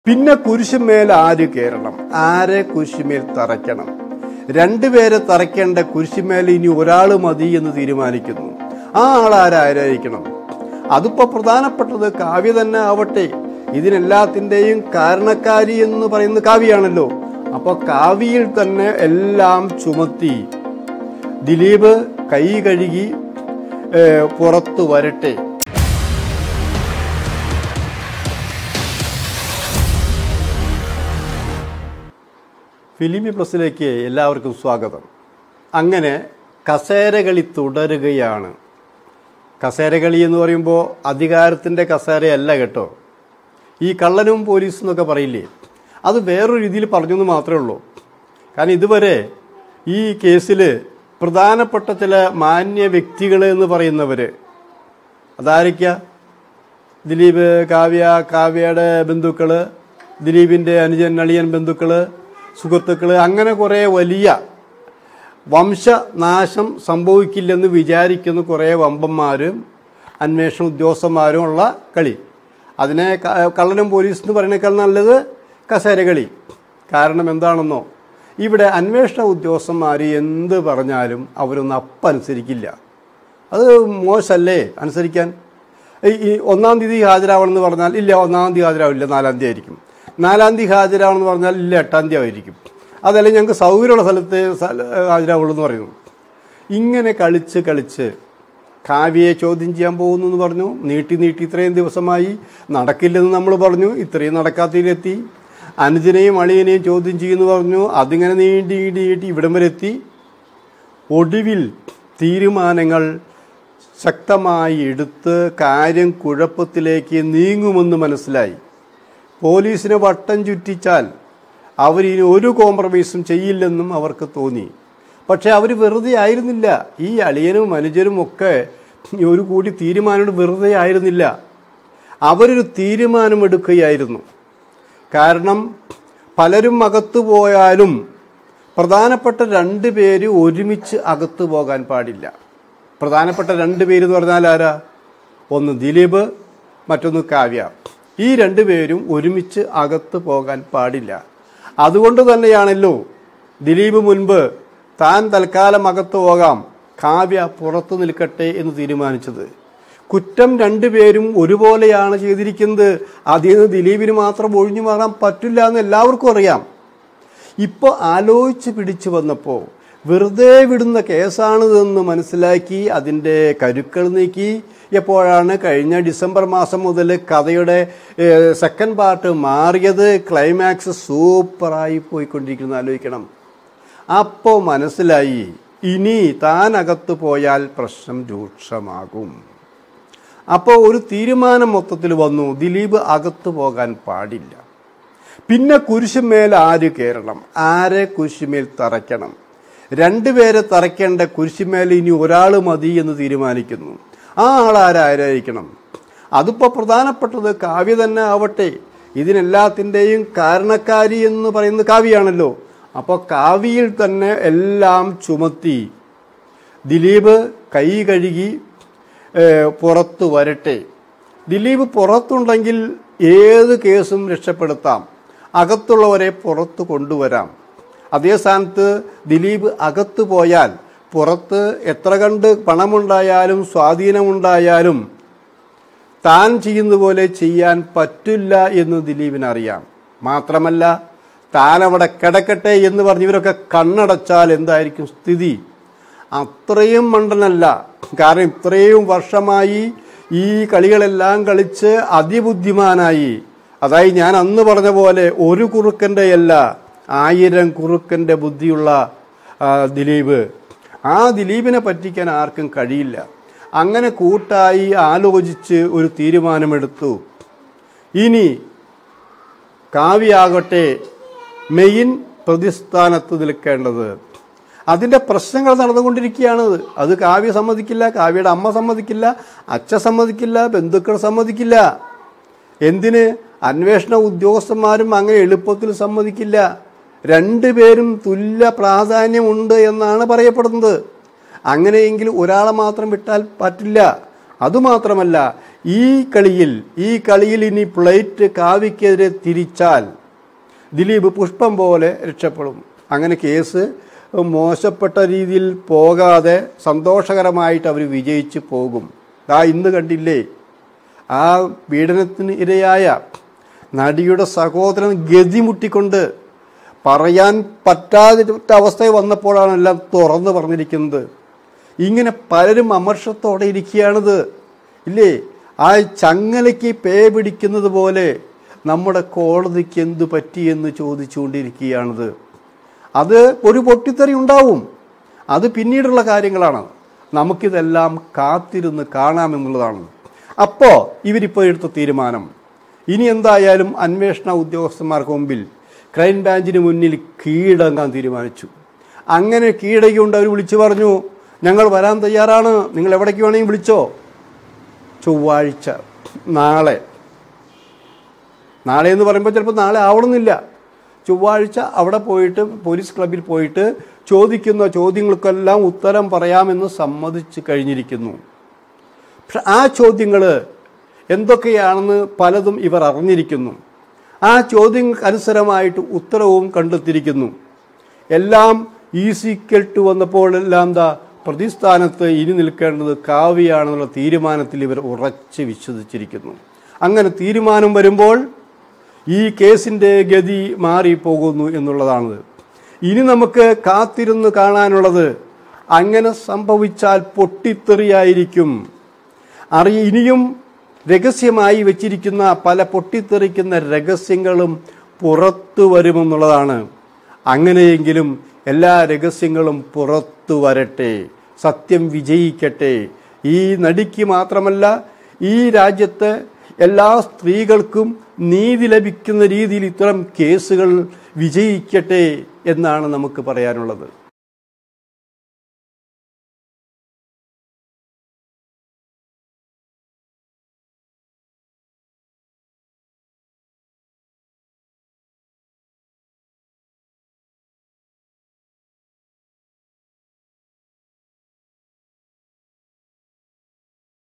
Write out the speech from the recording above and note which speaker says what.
Speaker 1: പിന്നെ കുരിശുമേൽ ആര് കയറണം ആരെ കുരിശുമേൽ തറയ്ക്കണം രണ്ടുപേരെ തറയ്ക്കേണ്ട കുരിശുമേൽ ഇനി ഒരാൾ മതി എന്ന് തീരുമാനിക്കുന്നു ആ ആൾ ആരായിരിക്കണം അതിപ്പോ പ്രധാനപ്പെട്ടത് കാവ്യ തന്നെ ആവട്ടെ ഇതിനെല്ലാത്തിന്റെയും കാരണക്കാരി എന്ന് പറയുന്ന കാവ്യാണല്ലോ അപ്പൊ കാവ്യയിൽ തന്നെ എല്ലാം ചുമത്തി ദിലീപ് കൈ കഴുകി ഏഹ്, പുറത്തു വരട്ടെ ഫിലിമി പ്ലസിലേക്ക് എല്ലാവർക്കും സ്വാഗതം അങ്ങനെ കസേരകളി തുടരുകയാണ് കസേരകളി എന്ന് പറയുമ്പോൾ അധികാരത്തിൻ്റെ കസേരയല്ല കേട്ടോ ഈ കള്ളനും പോലീസും എന്നൊക്കെ പറയില്ലേ അത് വേറൊരു രീതിയിൽ പറഞ്ഞു എന്ന് മാത്രമേ ഉള്ളൂ കാരണം ഇതുവരെ ഈ കേസിൽ പ്രധാനപ്പെട്ട ചില മാന്യ വ്യക്തികൾ എന്ന് പറയുന്നവർ അതാരൊക്കെയാ ദിലീപ് കാവ്യ കാവ്യയുടെ ബന്ധുക്കൾ ദിലീപിൻ്റെ അനുജൻ അളിയൻ ബന്ധുക്കൾ സുഹൃത്തുക്കൾ അങ്ങനെ കുറേ വലിയ വംശനാശം സംഭവിക്കില്ലെന്ന് വിചാരിക്കുന്ന കുറേ വമ്പന്മാരും അന്വേഷണ ഉദ്യോഗസ്ഥന്മാരും ഉള്ള കളി അതിനെ ക- കള്ളനും പോലീസ് എന്ന് പറയുന്നേക്കാൾ നല്ലത് കസേരകളി കാരണം എന്താണെന്നോ ഇവിടെ അന്വേഷണ ഉദ്യോഗസ്ഥന്മാർ എന്ത് പറഞ്ഞാലും അവരൊന്നും അപ്പം അനുസരിക്കില്ല അത് മോശമല്ലേ അനുസരിക്കാൻ ഈ- ഈ ഒന്നാം തീയതി ഹാജരാവണം എന്ന് പറഞ്ഞാൽ ഇല്ല ഒന്നാം തീയതി ഹാജരാവില്ല നാലാം തീയതി ആയിരിക്കും നാലാം തീയതി ഹാജരാവണം എന്ന് പറഞ്ഞാൽ ഇല്ല എട്ടാം തീയതി ആയിരിക്കും അതല്ലെങ്കിൽ ഞങ്ങൾക്ക് സൗകര്യമുള്ള സ്ഥലത്ത് സ്ഥല- ഹാജരാവുള്ളൂ എന്ന് പറയുന്നു ഇങ്ങനെ കളിച്ച് കളിച്ച് കാവ്യയെ ചോദ്യം ചെയ്യാൻ പോകുന്നു എന്ന് പറഞ്ഞു നീട്ടി നീട്ടി ഇത്രയും ദിവസമായി നടക്കില്ലെന്ന് നമ്മൾ പറഞ്ഞു ഇത്രയും നടക്കാത്തതിലെത്തി അനുജനെയും അളിയനെയും ചോദ്യം ചെയ്യുന്നു പറഞ്ഞു അതിങ്ങനെ നീണ്ടി നീട്ടി നീട്ടി ഇവിടം വരെ എത്തി ഒടുവിൽ തീരുമാനങ്ങൾ ശക്തമായി എടുത്ത് കാര്യം കുഴപ്പത്തിലേക്ക് നീങ്ങുമെന്ന് മനസ്സിലായി പോലീസിനെ വട്ടം ചുറ്റിച്ചാൽ അവരിനി ഒരു കോംപ്രമൈസും ചെയ്യില്ലെന്നും അവർക്ക് തോന്നി പക്ഷെ അവർ വെറുതെ ആയിരുന്നില്ല ഈ അളിയനും അനുജനും ഒക്കെ ഈ ഒരു കൂടി തീരുമാനം വെറുതെ ആയിരുന്നില്ല അവരൊരു തീരുമാനമെടുക്കുകയായിരുന്നു കാരണം പലരും അകത്തു പോയാലും പ്രധാനപ്പെട്ട രണ്ട് പേര് ഒരുമിച്ച് അകത്തു പോകാൻ പാടില്ല പ്രധാനപ്പെട്ട രണ്ട് പേര് എന്ന് പറഞ്ഞാൽ ആരാ ഒന്ന് ദിലീപ് മറ്റൊന്ന് കാവ്യ ഈ രണ്ട് പേരും ഒരുമിച്ച് അകത്ത് പോകാൻ പാടില്ല അതുകൊണ്ട് തന്നെയാണല്ലോ ദിലീപ് മുൻപ് താൻ തൽക്കാലം അകത്ത് പോകാം കാവ്യ പുറത്തു നിൽക്കട്ടെ എന്ന് തീരുമാനിച്ചത് കുറ്റം രണ്ടുപേരും ഒരുപോലെയാണ് ചെയ്തിരിക്കുന്നത് അതിൽ നിന്ന് ദിലീപിന് മാത്രം ഒഴിഞ്ഞു മാറാൻ പറ്റില്ല എന്ന് എല്ലാവർക്കും അറിയാം ഇപ്പോൾ ആലോചിച്ച് പിടിച്ചു വന്നപ്പോൾ വെറുതെ വിടുന്ന കേസാണിതെന്ന് മനസ്സിലാക്കി അതിൻ്റെ കരുക്കൾ നീക്കി എപ്പോഴാണ് കഴിഞ്ഞ ഡിസംബർ മാസം മുതൽ കഥയുടെ സെക്കൻഡ് പാർട്ട് മാറിയത് ക്ലൈമാക്സ് സൂപ്പറായി പോയിക്കൊണ്ടിരിക്കുന്നത് ആലോചിക്കണം അപ്പോൾ മനസ്സിലായി ഇനി താൻ അകത്ത് പോയാൽ പ്രശ്നം രൂക്ഷമാകും അപ്പോൾ ഒരു തീരുമാനം മൊത്തത്തിൽ വന്നു ദിലീപ് അകത്ത് പോകാൻ പാടില്ല പിന്നെ കുരിശുമേൽ ആര് കയറണം ആരെ കുരിശുമേൽ തറയ്ക്കണം രണ്ടുപേരെ തറയ്ക്കേണ്ട കുരിശുമേൽ ഇനി ഒരാൾ മതി എന്ന് തീരുമാനിക്കുന്നു ആ ആൾ ആരായിരിക്കണം അതിപ്പോൾ പ്രധാനപ്പെട്ടത് കാവ്യ തന്നെ ആവട്ടെ ഇതിനെല്ലാത്തിൻ്റെയും കാരണക്കാരി എന്ന് പറയുന്ന കാവ്യാണല്ലോ അപ്പോൾ കാവ്യയിൽ തന്നെ എല്ലാം ചുമത്തി ദിലീപ് കൈ കഴുകി ഏഹ്, പുറത്തു വരട്ടെ ദിലീപ് പുറത്തുണ്ടെങ്കിൽ ഏത് കേസും രക്ഷപ്പെടുത്താം അകത്തുള്ളവരെ പുറത്ത് കൊണ്ടുവരാം അതേ സ്ഥാനത്ത് ദിലീപ് അകത്ത് പോയാൽ പുറത്ത് എത്ര കണ്ട് പണമുണ്ടായാലും സ്വാധീനമുണ്ടായാലും താൻ ചെയ്യുന്ന പോലെ ചെയ്യാൻ പറ്റില്ല എന്ന് ദിലീപിനറിയാം മാത്രമല്ല താൻ അവിടെ കിടക്കട്ടെ എന്ന് പറഞ്ഞ് ഇവരൊക്കെ കണ്ണടച്ചാൽ എന്തായിരിക്കും സ്ഥിതി അത്രയും മണ്ടനല്ല കാരണം ഇത്രയും വർഷമായി ഈ കളികളെല്ലാം കളിച്ച് അതിബുദ്ധിമാനായി അതായത് ഞാൻ അന്ന് പറഞ്ഞ പോലെ ഒരു കുറുക്കൻ്റെ അല്ല ആയിരം കുറുക്കൻ്റെ ബുദ്ധിയുള്ള ആ, ദിലീപ് ആ ദിലീപിനെ പറ്റിക്കാൻ ആർക്കും കഴിയില്ല അങ്ങനെ കൂട്ടായി ആലോചിച്ച് ഒരു തീരുമാനമെടുത്തു ഇനി കാവ്യാകട്ടെ മെയിൻ പ്രതിസ്ഥാനത്ത് നിൽക്കേണ്ടത് അതിൻ്റെ പ്രശ്നങ്ങൾ നടന്നുകൊണ്ടിരിക്കുകയാണ് അത് കാവ്യ സമ്മതിക്കില്ല കാവ്യയുടെ അമ്മ സമ്മതിക്കില്ല അച്ഛൻ സമ്മതിക്കില്ല ബന്ധുക്കൾ സമ്മതിക്കില്ല എന്തിന് അന്വേഷണ ഉദ്യോഗസ്ഥന്മാരും അങ്ങനെ എളുപ്പത്തിൽ സമ്മതിക്കില്ല രണ്ടുപേരും തുല്യ പ്രാധാന്യമുണ്ട് എന്നാണ് പറയപ്പെടുന്നത് അങ്ങനെയെങ്കിൽ ഒരാളെ മാത്രം വിട്ടാൽ പറ്റില്ല അതുമാത്രമല്ല ഈ കളിയിൽ ഈ കളിയിൽ ഇനി പ്ലേറ്റ് കാവിക്കെതിരെ തിരിച്ചാൽ ദിലീപ് പുഷ്പം പോലെ രക്ഷപ്പെടും അങ്ങനെ കേസ് മോശപ്പെട്ട രീതിയിൽ പോകാതെ സന്തോഷകരമായിട്ട് അവർ വിജയിച്ച് പോകും ആ ഇന്ന് കണ്ടില്ലേ ആ പീഡനത്തിന് ഇരയായ നടിയുടെ സഹോദരൻ ഗതിമുട്ടിക്കൊണ്ട് പറയാൻ പറ്റാത്ത അവസ്ഥ വന്നപ്പോഴാണ് എല്ലാം തുറന്നു പറഞ്ഞിരിക്കുന്നത് ഇങ്ങനെ പലരും അമർഷത്തോടെ ഇരിക്കുകയാണിത് ഇല്ലേ ആ ചങ്ങലയ്ക്ക് പേ പിടിക്കുന്നത് പോലെ നമ്മുടെ കോടതിക്ക് എന്തു പറ്റിയെന്ന് ചോദിച്ചുകൊണ്ടിരിക്കുകയാണിത് അത് ഒരു പൊട്ടിത്തെറി ഉണ്ടാവും അത് പിന്നീടുള്ള കാര്യങ്ങളാണ് നമുക്കിതെല്ലാം കാത്തിരുന്ന് കാണാമെന്നുള്ളതാണ് അപ്പോൾ ഇവരിപ്പോൾ എടുത്ത തീരുമാനം ഇനി എന്തായാലും അന്വേഷണ ഉദ്യോഗസ്ഥന്മാർക്ക് മുമ്പിൽ ക്രൈംബ്രാഞ്ചിന് മുന്നിൽ കീഴടങ്ങാൻ തീരുമാനിച്ചു അങ്ങനെ കീഴടങ്ങിക്കൊണ്ട് അവർ വിളിച്ചു പറഞ്ഞു ഞങ്ങൾ വരാൻ തയ്യാറാണ് നിങ്ങൾ എവിടേക്ക് വേണമെങ്കിൽ വിളിച്ചോ ചൊവ്വാഴ്ച നാളെ നാളെ എന്ന് പറയുമ്പോൾ ചിലപ്പോൾ നാളെ ആവണമെന്നില്ല ചൊവ്വാഴ്ച അവിടെ പോയിട്ട് പോലീസ് ക്ലബിൽ പോയിട്ട് ചോദിക്കുന്ന ചോദ്യങ്ങൾക്കെല്ലാം ഉത്തരം പറയാമെന്ന് സമ്മതിച്ച് കഴിഞ്ഞിരിക്കുന്നു പക്ഷെ ആ ചോദ്യങ്ങൾ എന്തൊക്കെയാണെന്ന് പലതും ഇവർ അറിഞ്ഞിരിക്കുന്നു ആ ചോദ്യങ്ങൾക്ക് അനുസരമായിട്ട് ഉത്തരവും കണ്ടെത്തിയിരിക്കുന്നു എല്ലാം ഈസിക്കൽ ടു വന്നപ്പോൾ എല്ലാം എന്താ പ്രതിസ്ഥാനത്ത് ഇനി നിൽക്കേണ്ടത് കാവ്യാണെന്നുള്ള തീരുമാനത്തിൽ ഇവർ ഉറച്ച് വിശ്വസിച്ചിരിക്കുന്നു അങ്ങനെ തീരുമാനം വരുമ്പോൾ ഈ കേസിൻ്റെ ഗതി മാറിപ്പോകുന്നു എന്നുള്ളതാണത് ഇനി നമുക്ക് കാത്തിരുന്ന് കാണാനുള്ളത് അങ്ങനെ സംഭവിച്ചാൽ പൊട്ടിത്തെറിയായിരിക്കും അറി ഇനിയും രഹസ്യമായി വെച്ചിരിക്കുന്ന പല പൊട്ടിത്തെറിക്കുന്ന രഹസ്യങ്ങളും പുറത്തു വരുമെന്നുള്ളതാണ് അങ്ങനെയെങ്കിലും എല്ലാ രഹസ്യങ്ങളും പുറത്തു വരട്ടെ സത്യം വിജയിക്കട്ടെ ഈ നടിക്ക് മാത്രമല്ല ഈ രാജ്യത്ത് എല്ലാ സ്ത്രീകൾക്കും നീതി ലഭിക്കുന്ന രീതിയിൽ ഇത്തരം കേസുകൾ വിജയിക്കട്ടെ എന്നാണ് നമുക്ക് പറയാനുള്ളത്